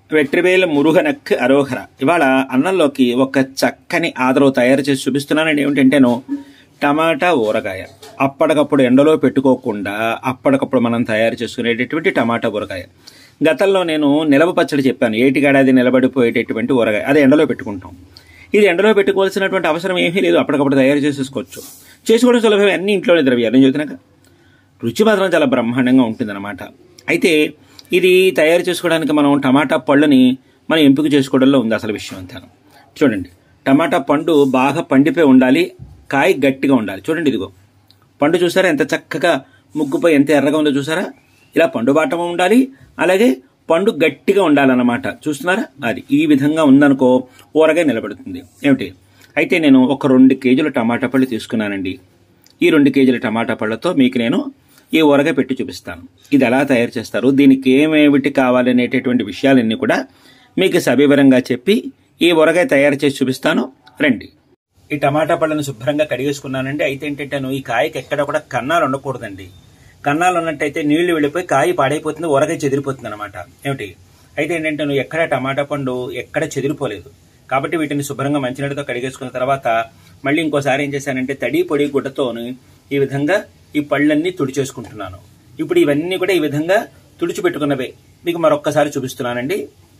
వెట్రివేల మురుగనక్ అరోహర ఇవాళ అన్నంలోకి ఒక చక్కని ఆదరవు తయారు చేసి చూపిస్తున్నానండి ఏమిటంటేను టమాటా ఊరగాయ అప్పటికప్పుడు ఎండలో పెట్టుకోకుండా అప్పటికప్పుడు మనం తయారు చేసుకునేటటువంటి టమాటా ఊరగాయ గతంలో నేను నిలవ పచ్చడి చెప్పాను ఏటిగాడాది నిలబడిపోయేటటువంటి ఊరగాయ అది ఎండలో పెట్టుకుంటాం ఇది ఎండలో పెట్టుకోవాల్సినటువంటి అవసరం ఏమీ లేదు అప్పటికప్పుడు తయారు చేసేసుకోవచ్చు చేసుకోవడం సులభమే అన్ని ఇంట్లోనే ద్రవ్యాలు చెబుతున్నాక రుచి మాత్రం చాలా బ్రహ్మాండంగా ఉంటుందన్నమాట అయితే ఇది తయారు చేసుకోవడానికి మనం టమాటా పళ్ళని మనం ఎంపిక చేసుకోవడంలో ఉంది అసలు విషయం అంతా చూడండి టమాటా పండు బాగా పండిపోయి ఉండాలి కాయ గట్టిగా ఉండాలి చూడండి ఇదిగో పండు చూసారా ఎంత చక్కగా ముగ్గుపై ఎంత ఎర్రగా ఉందో చూసారా ఇలా పండు బాటం ఉండాలి అలాగే పండు గట్టిగా ఉండాలన్నమాట చూస్తున్నారా అది ఈ విధంగా ఉందనుకో ఊరగా నిలబడుతుంది ఏమిటి అయితే నేను ఒక రెండు కేజీల టమాటా పళ్ళు తీసుకున్నానండి ఈ రెండు కేజీల టమాటా పళ్ళతో మీకు నేను ఈ ఊరగా పెట్టి చూపిస్తాను ఇది ఎలా తయారు చేస్తారు దీనికి ఏమేమిటి కావాలనేటటువంటి విషయాలన్నీ కూడా మీకు సవివరంగా చెప్పి ఈ ఊరగాయ తయారు చేసి చూపిస్తాను రండి ఈ టమాటా పళ్ళను శుభ్రంగా కడిగేసుకున్నానండి అయితే ఏంటంటే ఈ కాయకి ఎక్కడ కూడా కన్నాలు ఉండకూడదండి కన్నాలు ఉన్నట్టయితే నీళ్లు వెళ్ళిపోయి కాయ పాడైపోతుంది ఊరగాయ చెదిరిపోతుంది అనమాట ఏమిటి అయితే ఏంటంటే నువ్వు ఎక్కడ టమాటా పండు ఎక్కడ చెదిరిపోలేదు కాబట్టి వీటిని శుభ్రంగా మంచినీటితో కడిగేసుకున్న తర్వాత మళ్ళీ ఇంకోసారి ఏం చేశానంటే తడి పొడి గుడ్డతోని ఈ విధంగా ఈ పళ్ళన్నీ తుడిచేసుకుంటున్నాను ఇప్పుడు ఇవన్నీ కూడా ఈ విధంగా తుడిచిపెట్టుకున్నవే మీకు మరొక్కసారి చూపిస్తున్నానండి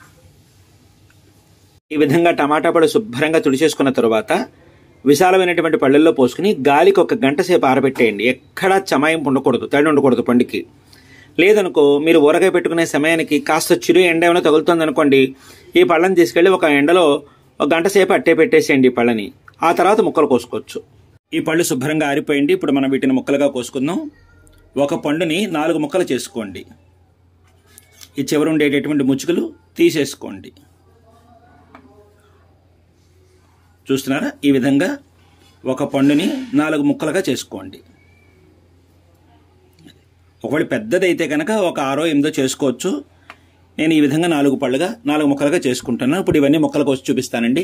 ఈ విధంగా టమాటా పళ్ళు శుభ్రంగా తుడిచేసుకున్న తరువాత విశాలమైనటువంటి పళ్ళల్లో పోసుకుని గాలికి ఒక గంట సేపు ఆరబెట్టేయండి ఎక్కడా చమాయింపు ఉండకూడదు తడి ఉండకూడదు పండుకి లేదనుకో మీరు ఊరగాయ పెట్టుకునే సమయానికి కాస్త చిరు ఎండ ఏమైనా తగులుతుంది అనుకోండి ఈ పళ్ళని తీసుకెళ్లి ఒక ఎండలో ఒక గంట సేపు అట్టే పెట్టేసేయండి ఈ పళ్ళని ఆ తర్వాత ముక్కలు కోసుకోవచ్చు ఈ పళ్ళు శుభ్రంగా ఆరిపోయింది ఇప్పుడు మనం వీటిని ముక్కలుగా కోసుకుందాం ఒక పండుని నాలుగు ముక్కలు చేసుకోండి ఈ చివరి ఉండేటటువంటి ముచ్చుకలు తీసేసుకోండి చూస్తున్నారా ఈ విధంగా ఒక పండుని నాలుగు ముక్కలుగా చేసుకోండి ఒకవేళ పెద్దదైతే కనుక ఒక ఆరో ఎనిమిదో చేసుకోవచ్చు నేను ఈ విధంగా నాలుగు పళ్ళుగా నాలుగు ముక్కలుగా చేసుకుంటున్నాను ఇప్పుడు ఇవన్నీ ముక్కలకు వచ్చి చూపిస్తానండి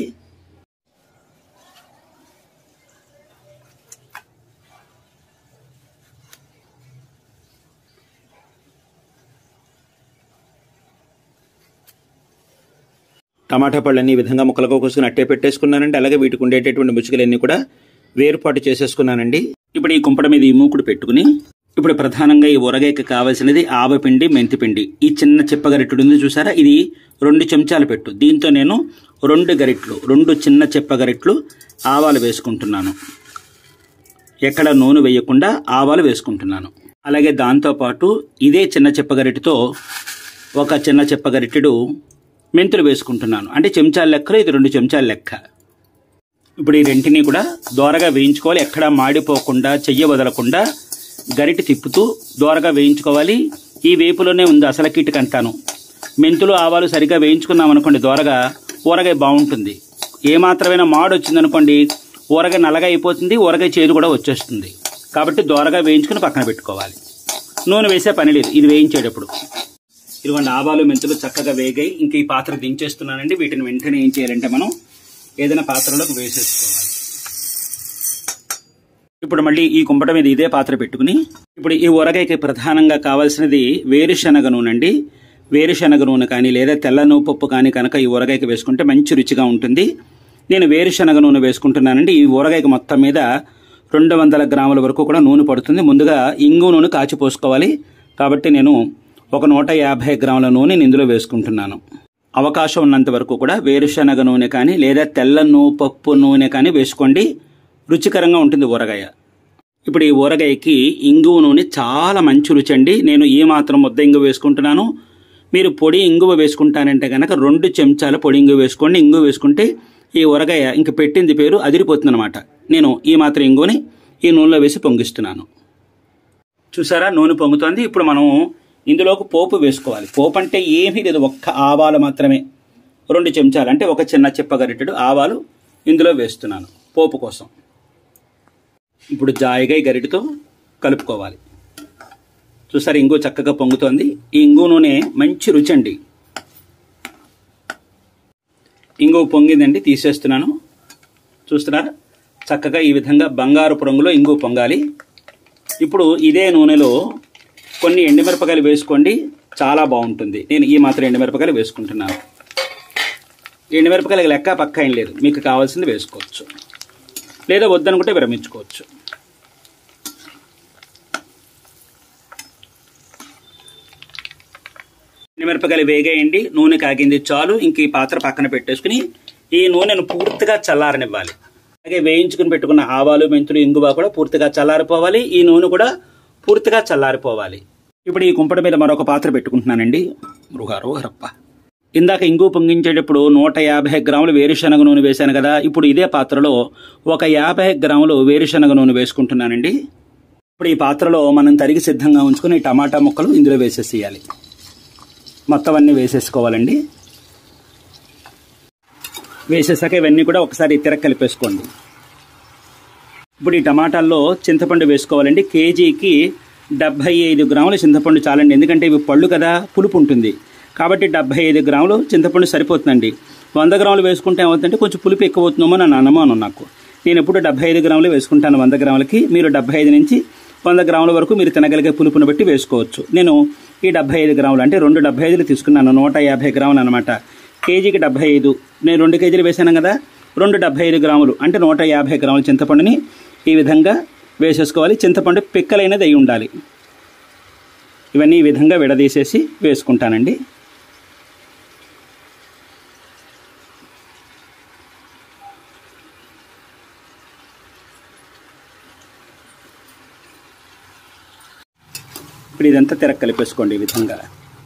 టమాటా పళ్ళని ఈ విధంగా ముక్కలుగా కోసుకుని అట్టే పెట్టేసుకున్నానండి అలాగే వీటికి ఉండేటటువంటి ముచ్చుకలన్నీ కూడా వేరుపాటు చేసేసుకున్నానండి ఇప్పుడు ఈ కుంపడ మీద ఈ మూకుడు పెట్టుకుని ఇప్పుడు ప్రధానంగా ఈ ఊరగాయకి కావాల్సినది ఆవపిండి మెంతిపిండి ఈ చిన్న చెప్పగరిటెడు ఉంది చూసారా ఇది రెండు చెంచాలు పెట్టు దీంతో నేను రెండు గరిట్లు రెండు చిన్న చెప్పగరిట్లు ఆవాలు వేసుకుంటున్నాను ఎక్కడ నూనె వేయకుండా ఆవాలు వేసుకుంటున్నాను అలాగే దాంతోపాటు ఇదే చిన్న చెప్పగరిటితో ఒక చిన్న చెప్పగరిటెడు మెంతులు వేసుకుంటున్నాను అంటే చెంచాల లెక్కలో ఇది రెండు చెంచాల లెక్క ఇప్పుడు ఈ రెంటిని కూడా దోరగా వేయించుకోవాలి ఎక్కడా మాడిపోకుండా చెయ్య వదలకుండా గరిటి తిప్పుతూ దోరగా వేయించుకోవాలి ఈ వేపులోనే ఉంది అసలు కిటికంటాను మెంతులు ఆవాలు సరిగ్గా వేయించుకున్నాం అనుకోండి దోరగా ఊరగాయ బాగుంటుంది ఏ మాత్రమైనా మాడు వచ్చిందనుకోండి ఊరగాయ నల్లగా అయిపోతుంది ఊరగాయ చేదు కూడా వచ్చేస్తుంది కాబట్టి దోరగా వేయించుకుని పక్కన పెట్టుకోవాలి నూనె వేసే పని లేదు ఇది వేయించేటప్పుడు ఇదిగోండి ఆవాలు మెంతులు చక్కగా వేగాయి ఇంక ఈ పాత్ర దించేస్తున్నానండి వీటిని వెంటనే ఏం చేయాలంటే మనం ఏదైనా పాత్రలోకి వేసేసుకోవాలి ఇప్పుడు మళ్ళీ ఈ కుంపట మీద ఇదే పాత్ర పెట్టుకుని ఇప్పుడు ఈ ఊరగాయకి ప్రధానంగా కావాల్సినది వేరుశనగ నూనె అండి వేరుశనగ నూనె కానీ లేదా తెల్ల నువ్వు పప్పు కానీ కనుక ఈ ఊరగాయకి వేసుకుంటే మంచి రుచిగా ఉంటుంది నేను వేరుశనగ నూనె వేసుకుంటున్నానండి ఈ ఊరగాయకి మొత్తం మీద రెండు వందల గ్రాముల వరకు కూడా నూనె పడుతుంది ముందుగా ఇంగు నూనె కాచి పోసుకోవాలి కాబట్టి నేను ఒక నూట యాభై గ్రాముల నూనె ఇందులో వేసుకుంటున్నాను అవకాశం ఉన్నంత వరకు కూడా వేరుశనగ నూనె కానీ లేదా తెల్ల నువ్వు పప్పు నూనె కానీ వేసుకోండి రుచికరంగా ఉంటుంది ఊరగాయ ఇప్పుడు ఈ ఊరగాయకి ఇంగువ నూనె చాలా మంచి రుచి అండి నేను ఈ మాత్రం ముద్ద ఇంగువ వేసుకుంటున్నాను మీరు పొడి ఇంగువ వేసుకుంటానంటే కనుక రెండు చెంచాల పొడి ఇంగువ వేసుకోండి ఇంగువ వేసుకుంటే ఈ ఊరగాయ ఇంక పెట్టింది పేరు అదిరిపోతుంది అనమాట నేను ఈ మాత్రం ఇంగువని ఈ నూనెలో వేసి పొంగిస్తున్నాను చూసారా నూనె పొంగుతోంది ఇప్పుడు మనం ఇందులోకి పోపు వేసుకోవాలి పోపు అంటే ఏమీ లేదు ఒక్క ఆవాలు మాత్రమే రెండు చెంచాలు అంటే ఒక చిన్న చెప్పగరిటెడు ఆవాలు ఇందులో వేస్తున్నాను పోపు కోసం ఇప్పుడు జాయిగా ఈ గరిటతో కలుపుకోవాలి చూసారు ఇంగు చక్కగా పొంగుతోంది ఈ ఇంగు నూనె మంచి రుచి అండి ఇంగు పొంగిందండి తీసేస్తున్నాను చూస్తున్నారా చక్కగా ఈ విధంగా బంగారు రంగులో ఇంగు పొంగాలి ఇప్పుడు ఇదే నూనెలో కొన్ని ఎండుమిరపకాయలు వేసుకోండి చాలా బాగుంటుంది నేను ఈ మాత్రం ఎండుమిరపకాయలు వేసుకుంటున్నాను ఎండుమిరపకాయలకు లెక్క పక్క ఏం లేదు మీకు కావాల్సింది వేసుకోవచ్చు లేదా వద్దనుకుంటే విరమించుకోవచ్చు మిరపకాయలు వేగేయండి నూనె కాగింది చాలు ఇంక ఈ పాత్ర పక్కన పెట్టేసుకుని ఈ నూనెను పూర్తిగా చల్లారనివ్వాలి అలాగే వేయించుకుని పెట్టుకున్న ఆవాలు మెంతులు ఇంగువ కూడా పూర్తిగా చల్లారిపోవాలి ఈ నూనె కూడా పూర్తిగా చల్లారిపోవాలి ఇప్పుడు ఈ కుంపటి మీద మరొక పాత్ర పెట్టుకుంటున్నానండి మృగారు హరప్ప ఇందాక ఇంగు పొంగించేటప్పుడు నూట యాభై గ్రాములు వేరుశనగ నూనె వేశాను కదా ఇప్పుడు ఇదే పాత్రలో ఒక యాభై గ్రాములు వేరుశనగ నూనె వేసుకుంటున్నానండి ఇప్పుడు ఈ పాత్రలో మనం తరిగి సిద్ధంగా ఉంచుకుని టమాటా ముక్కలు ఇందులో వేసేసేయాలి మొత్తం అన్నీ వేసేసుకోవాలండి వేసేసాక ఇవన్నీ కూడా ఒకసారి తిరగ కలిపేసుకోండి ఇప్పుడు ఈ టమాటాల్లో చింతపండు వేసుకోవాలండి కేజీకి డెబ్బై ఐదు గ్రాముల చింతపండు చాలండి ఎందుకంటే ఇవి పళ్ళు కదా పులుపు ఉంటుంది కాబట్టి డెబ్బై ఐదు గ్రాములు చింతపండు సరిపోతుందండి వంద గ్రాములు వేసుకుంటే ఏమవుతుందంటే కొంచెం పులుపు ఎక్కువ అవుతుందేమో నా అనుమానం నాకు నేను ఎప్పుడు డెబ్బై ఐదు గ్రాములు వేసుకుంటాను వంద గ్రాములకి మీరు డెబ్బై ఐదు నుంచి వంద గ్రాముల వరకు మీరు తినగలిగే పులుపును బట్టి వేసుకోవచ్చు నేను ఈ డెబ్బై ఐదు గ్రాములు అంటే రెండు డెబ్బై ఐదులు తీసుకున్నాను నూట యాభై గ్రాములు అనమాట కేజీకి డెబ్బై ఐదు నేను రెండు కేజీలు వేసాను కదా రెండు డెబ్బై ఐదు గ్రాములు అంటే నూట యాభై గ్రాముల చింతపండుని ఈ విధంగా వేసేసుకోవాలి చింతపండు పిక్కలైనది అయి ఉండాలి ఇవన్నీ ఈ విధంగా విడదీసేసి వేసుకుంటానండి ఇప్పుడు ఇదంతా తిరగ కలిపేసుకోండి ఈ విధంగా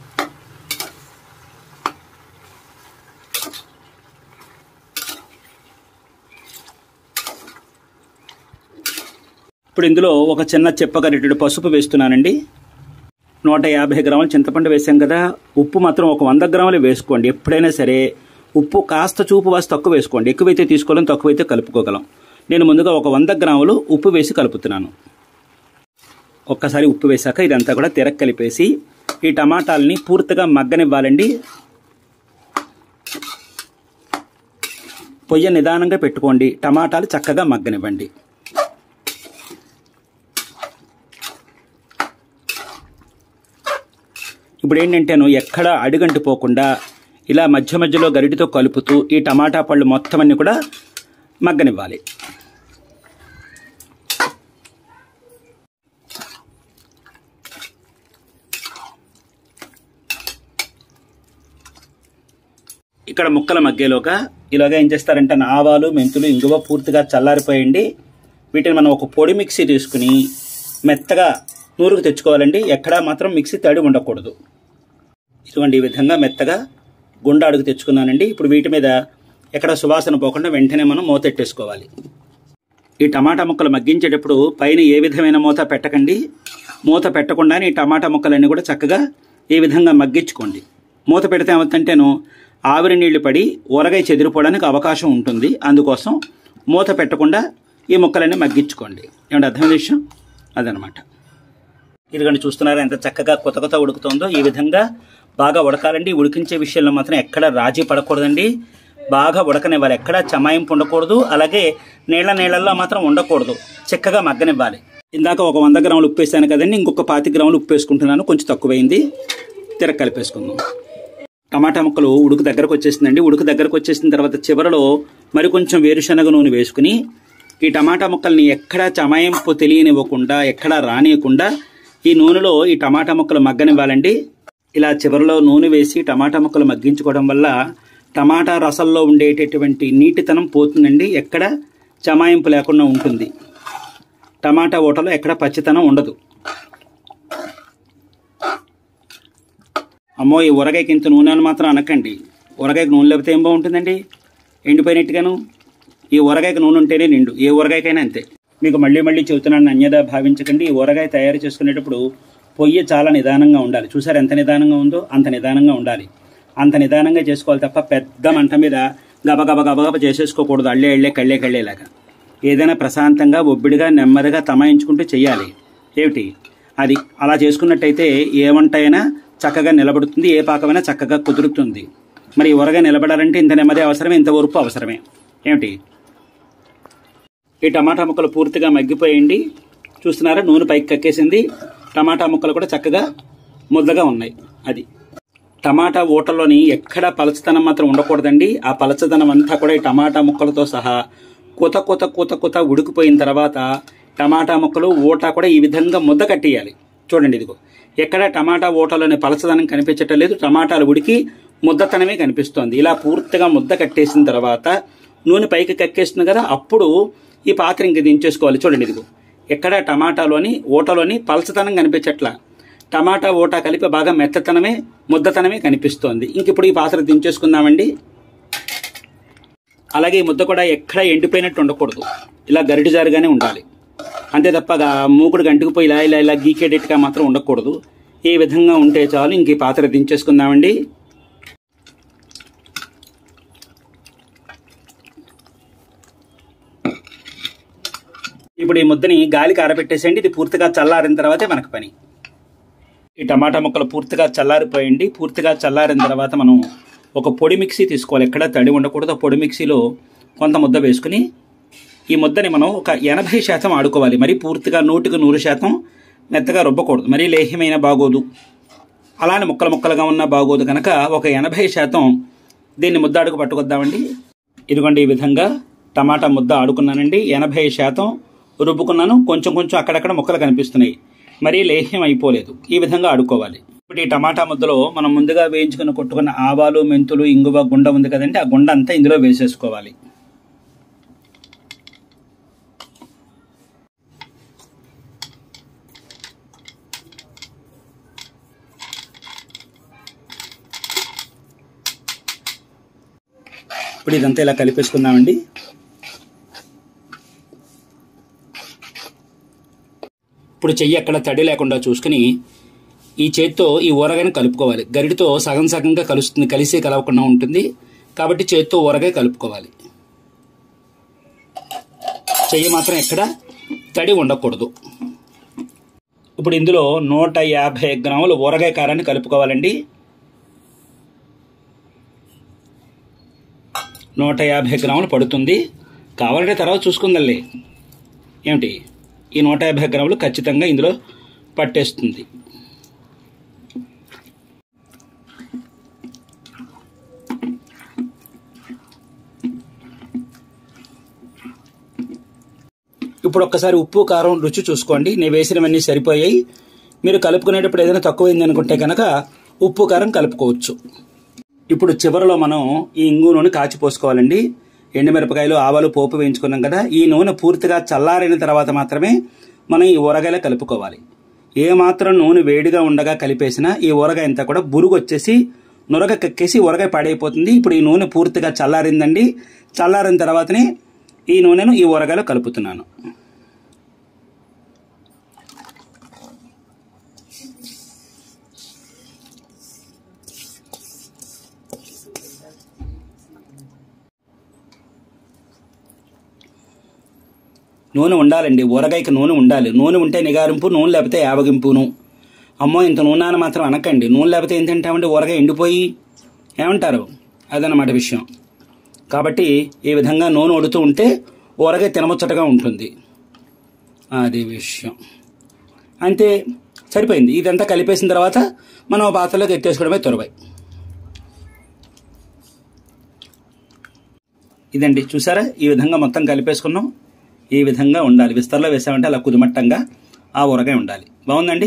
ఇప్పుడు ఇందులో ఒక చిన్న చెప్పగరిటెడు పసుపు వేస్తున్నానండి నూట యాభై గ్రాములు చింతపండు వేసాం కదా ఉప్పు మాత్రం ఒక వంద గ్రాములు వేసుకోండి ఎప్పుడైనా సరే ఉప్పు కాస్త చూపు వాసి తక్కువ వేసుకోండి ఎక్కువైతే తీసుకోలేం తక్కువైతే కలుపుకోగలం నేను ముందుగా ఒక వంద గ్రాములు ఉప్పు వేసి కలుపుతున్నాను ఒక్కసారి ఉప్పు వేశాక ఇదంతా కూడా తిరగ కలిపేసి ఈ టమాటాలని పూర్తిగా మగ్గనివ్వాలండి పొయ్య నిదానంగా పెట్టుకోండి టమాటాలు చక్కగా మగ్గనివ్వండి ఇప్పుడు ఏంటంటేను ఎక్కడ అడుగంటిపోకుండా ఇలా మధ్య మధ్యలో గరిటితో కలుపుతూ ఈ టమాటా పళ్ళు మొత్తం అన్ని కూడా మగ్గనివ్వాలి ఇక్కడ ముక్కల మగ్గేలోగా ఇలాగా ఏం చేస్తారంటే ఆవాలు మెంతులు ఇంగువ పూర్తిగా చల్లారిపోయండి వీటిని మనం ఒక పొడి మిక్సీ తీసుకుని మెత్తగా నూరుకు తెచ్చుకోవాలండి ఎక్కడా మాత్రం మిక్సీ తడి ఉండకూడదు ఇటువంటి ఈ విధంగా మెత్తగా గుండ అడుగు తెచ్చుకున్నానండి ఇప్పుడు వీటి మీద ఎక్కడ సువాసన పోకుండా వెంటనే మనం మూతెట్టేసుకోవాలి ఈ టమాటా ముక్కలు మగ్గించేటప్పుడు పైన ఏ విధమైన మూత పెట్టకండి మూత పెట్టకుండానే ఈ టమాటా ముక్కలన్నీ కూడా చక్కగా ఈ విధంగా మగ్గించుకోండి మూత పెడితే ఏమవుతుంటేను ఆవిరి నీళ్లు పడి ఊరగాయ చెదిరిపోవడానికి అవకాశం ఉంటుంది అందుకోసం మూత పెట్టకుండా ఈ ముక్కలన్నీ మగ్గించుకోండి ఏమంటే అర్థమైన విషయం అదనమాట ఇదిగండి చూస్తున్నారా ఎంత చక్కగా కొత్త కొత్త ఉడుకుతుందో ఈ విధంగా బాగా ఉడకాలండి ఉడికించే విషయంలో మాత్రం ఎక్కడ రాజీ పడకూడదండి బాగా ఉడకనివ్వాలి ఎక్కడ చమాయింపు ఉండకూడదు అలాగే నీళ్ల నీళ్ళల్లో మాత్రం ఉండకూడదు చక్కగా మగ్గనివ్వాలి ఇందాక ఒక వంద గ్రాములు ఉప్పు వేసాను కదండి ఇంకొక పాతి గ్రాములు ఉప్పు వేసుకుంటున్నాను కొంచెం తక్కువైంది తిరగ కలిపేసుకుందాం టమాటా ముక్కలు ఉడుకు దగ్గరకు వచ్చేసిందండి ఉడుకు దగ్గరకు వచ్చేసిన తర్వాత చివరలో మరి కొంచెం వేరుశనగ నూనె వేసుకుని ఈ టమాటా ముక్కల్ని ఎక్కడా చమాయింపు తెలియనివ్వకుండా ఎక్కడా రానియకుండా ఈ నూనెలో ఈ టమాటా ముక్కలు మగ్గనివ్వాలండి ఇలా చివరిలో నూనె వేసి టమాటా ముక్కలు మగ్గించుకోవడం వల్ల టమాటా రసంలో ఉండేటటువంటి నీటితనం పోతుందండి ఎక్కడ చమాయింపు లేకుండా ఉంటుంది టమాటా ఊటలో ఎక్కడ పచ్చితనం ఉండదు అమ్మో ఈ ఊరగాయకి ఇంత నూనె అని మాత్రం అనకండి ఊరగాయకి నూనె లేకపోతే ఏం బాగుంటుందండి ఎండిపోయినట్టుగాను ఈ ఊరగాయకి నూనె ఉంటేనే నిండు ఏ ఊరగాయకైనా అంతే మీకు మళ్ళీ మళ్ళీ చెబుతున్నాను అన్యదా భావించకండి ఈ ఊరగాయ తయారు చేసుకునేటప్పుడు పొయ్యి చాలా నిదానంగా ఉండాలి చూసారు ఎంత నిదానంగా ఉందో అంత నిదానంగా ఉండాలి అంత నిదానంగా చేసుకోవాలి తప్ప పెద్ద మంట మీద గబగబ గబగబ చేసేసుకోకూడదు అళ్ళే అళ్ళే కళ్ళే కళ్ళేలాగా ఏదైనా ప్రశాంతంగా ఒబ్బిడిగా నెమ్మదిగా తమాయించుకుంటూ చెయ్యాలి ఏమిటి అది అలా చేసుకున్నట్టయితే ఏ వంట అయినా చక్కగా నిలబడుతుంది ఏ పాకమైనా చక్కగా కుదురుతుంది మరి ఊరగా నిలబడాలంటే ఇంత నెమ్మది అవసరమే ఇంత ఓర్పు అవసరమే ఏమిటి ఈ టమాటా ముక్కలు పూర్తిగా మగ్గిపోయండి చూస్తున్నారా నూనె పైకి కక్కేసింది టమాటా ముక్కలు కూడా చక్కగా ముద్దగా ఉన్నాయి అది టమాటా ఊటలోని ఎక్కడ పలచదనం మాత్రం ఉండకూడదండి ఆ పలచదనం అంతా కూడా ఈ టమాటా ముక్కలతో సహా కుత కుత కుత కుత ఉడికిపోయిన తర్వాత టమాటా ముక్కలు ఊట కూడా ఈ విధంగా ముద్ద కట్టేయాలి చూడండి ఇదిగో ఎక్కడ టమాటా ఊటలోని పలచదనం కనిపించటం లేదు టమాటాలు ఉడికి ముద్దతనమే కనిపిస్తోంది ఇలా పూర్తిగా ముద్ద కట్టేసిన తర్వాత నూనె పైకి కక్కేస్తుంది కదా అప్పుడు ఈ పాత్ర ఇంక దించేసుకోవాలి చూడండి ఇదిగో ఎక్కడ టమాటాలోని ఊటలోని పలచదనం కనిపించట్లా టమాటా ఊట కలిపి బాగా మెత్తతనమే ముద్దతనమే కనిపిస్తోంది ఇంక ఇప్పుడు ఈ పాత్ర దించేసుకుందామండి అలాగే ఈ ముద్ద కూడా ఎక్కడ ఎండిపోయినట్టు ఉండకూడదు ఇలా గరిటి జారుగానే ఉండాలి అంతే తప్ప గా- మూకుడు గంటుకుపోయి ఇలా ఇలా ఇలా గీకేటట్టుగా మాత్రం ఉండకూడదు ఈ విధంగా ఉంటే చాలు ఇంక ఈ పాత్ర దించేసుకుందామండి ఇప్పుడు ఈ ముద్దని గాలికి ఆరబెట్టేసేయండి ఇది పూర్తిగా చల్లారిన తర్వాతే మనకు పని ఈ టమాటా ముక్కలు పూర్తిగా చల్లారిపోయండి పూర్తిగా చల్లారిన తర్వాత మనం ఒక పొడి మిక్సీ తీసుకోవాలి ఎక్కడ తడి ఉండకూడదు ఆ పొడి మిక్సీలో కొంత ముద్ద వేసుకుని ఈ ముద్దని మనం ఒక ఎనభై శాతం ఆడుకోవాలి మరి పూర్తిగా నూటికి నూరు శాతం మెత్తగా రుబ్బకూడదు మరీ లేహ్యమైన బాగోదు అలానే ముక్కలు ముక్కలుగా ఉన్నా బాగోదు కనుక ఒక ఎనభై శాతం దీన్ని ముద్ద అడుగు పట్టుకొద్దామండి ఇదిగోండి ఈ విధంగా టమాటా ముద్ద ఆడుకున్నానండి ఎనభై శాతం రుబ్బుకున్నాను కొంచెం కొంచెం అక్కడక్కడ ముక్కలు కనిపిస్తున్నాయి మరీ లేహ్యం అయిపోలేదు ఈ విధంగా ఆడుకోవాలి ఇప్పుడు ఈ టమాటా ముద్దలో మనం ముందుగా వేయించుకుని కొట్టుకున్న ఆవాలు మెంతులు ఇంగువ గుండ ఉంది కదండి ఆ గుండ అంతా ఇందులో వేసేసుకోవాలి ఇప్పుడు ఇదంతా ఇలా కలిపేసుకుందామండి ఇప్పుడు చెయ్యి అక్కడ తడి లేకుండా చూసుకుని ఈ చేత్తో ఈ ఊరగాయని కలుపుకోవాలి గరిటితో సగం సగంగా కలుస్తుంది కలిసి కలవకుండా ఉంటుంది కాబట్టి చేత్తో ఊరగాయ కలుపుకోవాలి చెయ్యి మాత్రం ఎక్కడ తడి ఉండకూడదు ఇప్పుడు ఇందులో నూట యాభై గ్రాముల ఊరగాయ కారాన్ని కలుపుకోవాలండి నూట యాభై గ్రాములు పడుతుంది కావాలంటే తర్వాత చూసుకుందాంలే ఏమిటి ఈ నూట యాభై గ్రాములు ఖచ్చితంగా ఇందులో పట్టేస్తుంది ఇప్పుడు ఒక్కసారి ఉప్పు కారం రుచి చూసుకోండి నేను వేసినవన్నీ సరిపోయాయి మీరు కలుపుకునేటప్పుడు ఏదైనా తక్కువైంది అనుకుంటే కనుక ఉప్పు కారం కలుపుకోవచ్చు ఇప్పుడు చివరిలో మనం ఈ ఇంగు నూనె కాచి పోసుకోవాలండి ఎండుమిరపకాయలు ఆవాలు పోపు వేయించుకున్నాం కదా ఈ నూనె పూర్తిగా చల్లారిన తర్వాత మాత్రమే మనం ఈ ఊరగాయలో కలుపుకోవాలి ఏ మాత్రం నూనె వేడిగా ఉండగా కలిపేసినా ఈ ఊరగాయ అంతా కూడా బురుగు వచ్చేసి నురగ కక్కేసి ఊరగాయ పాడైపోతుంది ఇప్పుడు ఈ నూనె పూర్తిగా చల్లారిందండి చల్లారిన తర్వాతనే ఈ నూనెను ఈ ఊరగాయలో కలుపుతున్నాను నూనె ఉండాలండి ఊరగాయకి నూనె ఉండాలి నూనె ఉంటే నిగారింపు నూనె లేకపోతే యావగింపును అమ్మో ఇంత నూనె అని మాత్రం అనకండి నూనె లేకపోతే ఏం తింటామంటే ఊరగాయ ఎండిపోయి ఏమంటారు అదన్నమాట విషయం కాబట్టి ఈ విధంగా నూనె ఉడుతూ ఉంటే ఊరగాయ తినముచ్చటగా ఉంటుంది అది విషయం అంతే సరిపోయింది ఇదంతా కలిపేసిన తర్వాత మనం ఆ పాత్రలోకి ఎత్తేసుకోవడమే త్వరబాయి ఇదండి చూసారా ఈ విధంగా మొత్తం కలిపేసుకున్నాం ఈ విధంగా ఉండాలి విస్తరలో వేసామంటే అలా కుదిమట్టంగా ఆ ఊరగాయ ఉండాలి బాగుందండి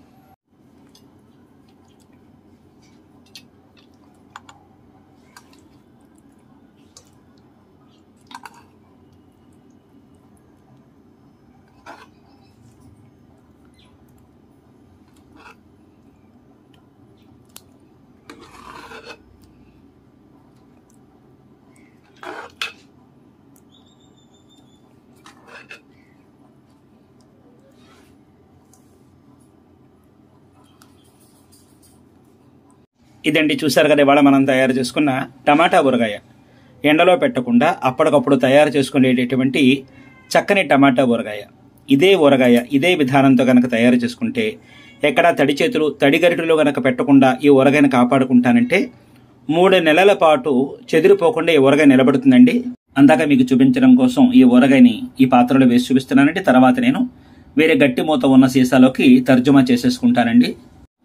ఇదండి చూసారు కదా ఇవాళ మనం తయారు చేసుకున్న టమాటా ఊరగాయ ఎండలో పెట్టకుండా అప్పటికప్పుడు తయారు చేసుకునేటటువంటి చక్కని టమాటా ఊరగాయ ఇదే ఊరగాయ ఇదే విధానంతో గనక తయారు చేసుకుంటే ఎక్కడా తడి చేతులు తడి గరిటెలు గనక పెట్టకుండా ఈ ఊరగాయని కాపాడుకుంటానంటే మూడు నెలల పాటు చెదిరిపోకుండా ఈ ఊరగాయ నిలబడుతుందండి అందాక మీకు చూపించడం కోసం ఈ ఊరగాయని ఈ పాత్రలో వేసి చూపిస్తున్నానండి తర్వాత నేను వేరే గట్టి మూత ఉన్న సీసాలోకి తర్జుమా చేసేసుకుంటానండి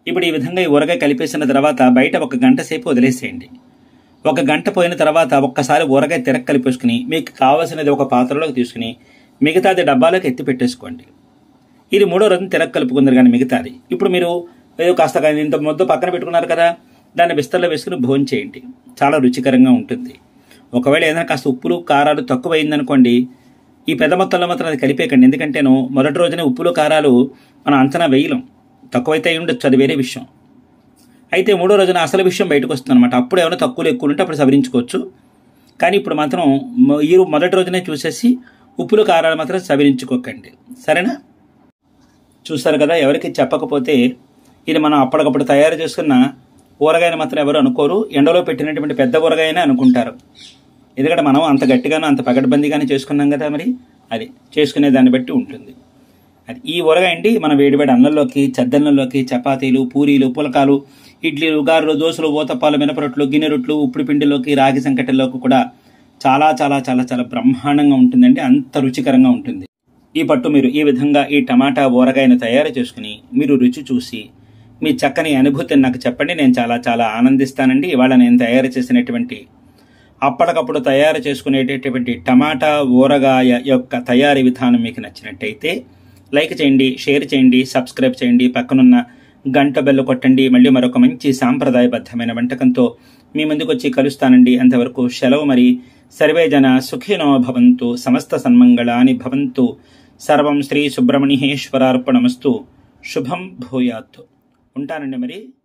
ఇప్పుడు ఈ విధంగా ఈ ఊరగాయ కలిపేసిన తర్వాత బయట ఒక గంట సేపు వదిలేసేయండి ఒక గంట పోయిన తర్వాత ఒక్కసారి ఊరగాయ తిరగ కలిపేసుకుని మీకు కావాల్సినది ఒక పాత్రలోకి తీసుకుని మిగతాది డబ్బాలోకి ఎత్తి పెట్టేసుకోండి ఇది మూడో రోజున తిరగ కలుపుకుందరు కానీ మిగతాది ఇప్పుడు మీరు ఏదో కాస్త కానీ ఇంత ముద్ద పక్కన పెట్టుకున్నారు కదా దాన్ని బిస్తర్లో వేసుకుని భోజనం చేయండి చాలా రుచికరంగా ఉంటుంది ఒకవేళ ఏదైనా కాస్త ఉప్పులు కారాలు తక్కువ అయిందనుకోండి ఈ పెద్ద మొత్తంలో మాత్రం అది కలిపేయకండి ఎందుకంటేను మొదటి రోజునే ఉప్పులు కారాలు మనం అంచనా వేయలేం తక్కువైతే అయి ఉండొచ్చు అది వేరే విషయం అయితే మూడో రోజున అసలు విషయం బయటకు వస్తుంది అనమాట అప్పుడు ఏమైనా తక్కువలు ఎక్కువ ఉంటే అప్పుడు సవరించుకోవచ్చు కానీ ఇప్పుడు మాత్రం మొ- ఈ మొదటి రోజునే చూసేసి ఉప్పులు కారాలు మాత్రం సవరించుకోకండి సరేనా చూస్తారు కదా ఎవరికి చెప్పకపోతే ఇది మనం అప్పటికప్పుడు తయారు చేసుకున్న ఊరగాయని మాత్రం ఎవరు అనుకోరు ఎండలో పెట్టినటువంటి పెద్ద ఊరగాయనే అనుకుంటారు ఎందుకంటే మనం అంత గట్టిగాను అంత పగడ్బందీగానే చేసుకున్నాం కదా మరి అది చేసుకునే దాన్ని బట్టి ఉంటుంది అది ఈ ఊరగాయ అండి మన వేడివేడి అన్నంలోకి చద్దన్నంలోకి చపాతీలు పూరీలు పులకాలు ఇడ్లీలు గారెలు దోశలు ఊతప్పాలు మినపరొట్లు గిన్నె రొట్లు ఉప్పుడు పిండిలోకి రాగి సంకటంలోకి కూడా చాలా చాలా చాలా చాలా బ్రహ్మాండంగా ఉంటుందండి అంత రుచికరంగా ఉంటుంది ఈ పట్టు మీరు ఈ విధంగా ఈ టమాటా ఊరగాయను తయారు చేసుకుని మీరు రుచి చూసి మీ చక్కని అనుభూతిని నాకు చెప్పండి నేను చాలా చాలా ఆనందిస్తానండి ఇవాళ నేను తయారు చేసినటువంటి అప్పటికప్పుడు తయారు చేసుకునేటటువంటి టమాటా ఊరగాయ యొక్క తయారీ విధానం మీకు నచ్చినట్టయితే లైక్ చేయండి షేర్ చేయండి సబ్స్క్రైబ్ చేయండి పక్కనున్న గంట బెల్లు కొట్టండి మళ్ళీ మరొక మంచి సాంప్రదాయబద్ధమైన వంటకంతో మీ ముందుకు వచ్చి కలుస్తానండి అంతవరకు సెలవు మరి సర్వే జన సుఖినో భవంతు సమస్త సన్మంగళాని భవంతు సర్వం శ్రీ సుబ్రహ్మణ్యేశ్వరార్పణమస్తు శుభం భూయాత్ ఉంటానండి మరి